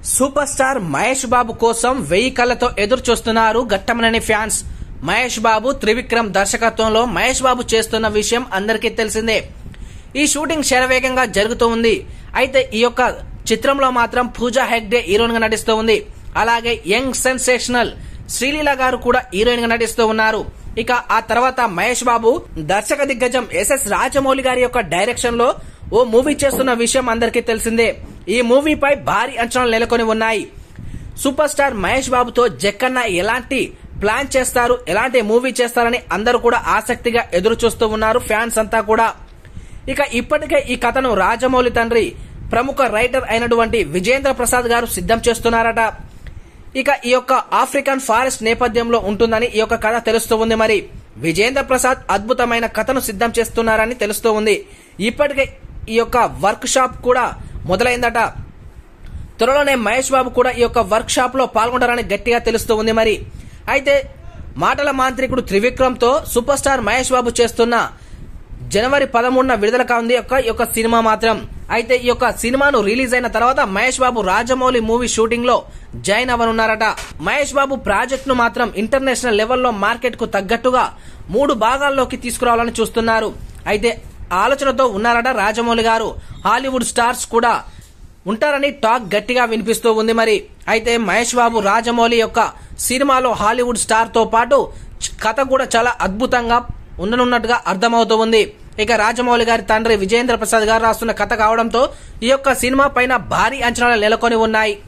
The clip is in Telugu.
సూపర్ స్టార్ మహేష్ బాబు కోసం వెయ్యి కళ్ళతో ఎదురు చూస్తున్నారు గట్టమనని ఫ్యాన్స్ మహేష్ బాబు త్రివిక్రమ్ దర్శకత్వంలో మహేష్ బాబు చేస్తున్న విషయం అందరికీ తెలిసిందే ఈ షూటింగ్ శరవేగంగా జరుగుతూ ఉంది అయితే ఈ యొక్క చిత్రంలో మాత్రం పూజా హెగ్డే హీరోయిన్ గా నటిస్తూ ఉంది అలాగే యంగ్ సెన్సేషనల్ శ్రీలీల గారు కూడా హీరోయిన్ గా నటిస్తూ ఉన్నారు ఇక ఆ తర్వాత మహేష్ బాబు దర్శక దిగ్గజం ఎస్ఎస్ రాజమౌళి గారి యొక్క డైరెక్షన్ లో ఓ మూవీ చేస్తున్న విషయం అందరికీ తెలిసిందే ఈ మూవీపై భారీ అంచనాలు నెలకొని ఉన్నాయి సూపర్ స్టార్ మహేష్ బాబుతో జక్కన్న ఎలాంటి ప్లాన్ చేస్తారు ఎలాంటి మూవీ చేస్తారని అందరూ కూడా ఆసక్తిగా ఎదురు చూస్తూ ఉన్నారు ఫ్యాన్స్ అంతా కూడా ఇక ఇప్పటికే ఈ కథను రాజమౌళి తండ్రి ప్రముఖ రైటర్ అయినటువంటి విజేంద్ర ప్రసాద్ గారు సిద్ధం చేస్తున్నారట ఇక ఈ యొక్క ఆఫ్రికన్ ఫారెస్ట్ నేపథ్యంలో ఉంటుందని ఈ యొక్క కథ తెలుస్తూ ఉంది మరి విజేంద్ర ప్రసాద్ అద్భుతమైన కథను సిద్ధం చేస్తున్నారని తెలుస్తూ ఉంది ఇప్పటికే ఈ యొక్క వర్క్ షాప్ కూడా మొదలైందట త్వరలోనే మహేష్ బాబు కూడా ఈ యొక్క వర్క్ షాప్ లో పాల్గొంటారని గట్టిగా తెలుస్తూ ఉంది మరి అయితే మాటల మాంత్రికుడు త్రివిక్రమ్ తో సూపర్ స్టార్ మహేష్ బాబు చేస్తున్న జనవరి పదమూడున విడుదల కానుంది యొక్క ఈ యొక్క సినిమా మాత్రం అయితే ఈ యొక్క సినిమాను రిలీజ్ అయిన తర్వాత మహేష్ బాబు రాజమౌళి మూవీ షూటింగ్ లో జాయిన్ అవ్వనున్నారట మహేష్ బాబు ప్రాజెక్ట్ ను మాత్రం ఇంటర్నేషనల్ లెవెల్లో మార్కెట్ కు తగ్గట్టుగా మూడు భాగాల్లోకి తీసుకురావాలని చూస్తున్నారు అయితే ఆలోచనతో ఉన్నారట రాజమౌళి గారు హాలీవుడ్ స్టార్స్ కూడా ఉంటారని టాక్ గట్టిగా వినిపిస్తూ ఉంది మరి అయితే మహేష్ బాబు రాజమౌళి యొక్క సినిమాలో హాలీవుడ్ స్టార్ తో పాటు చ- కథ కూడా చాలా అద్భుతంగా ఉండనున్నట్టుగా అర్థమవుతూ ఉంది ఇక రాజమౌళి గారి తండ్రి విజేంద్ర ప్రసాద్ గారు రాస్తున్న కథ కావడంతో ఈ యొక్క సినిమా పైన భారీ అంచనాలు నెలకొని ఉన్నాయి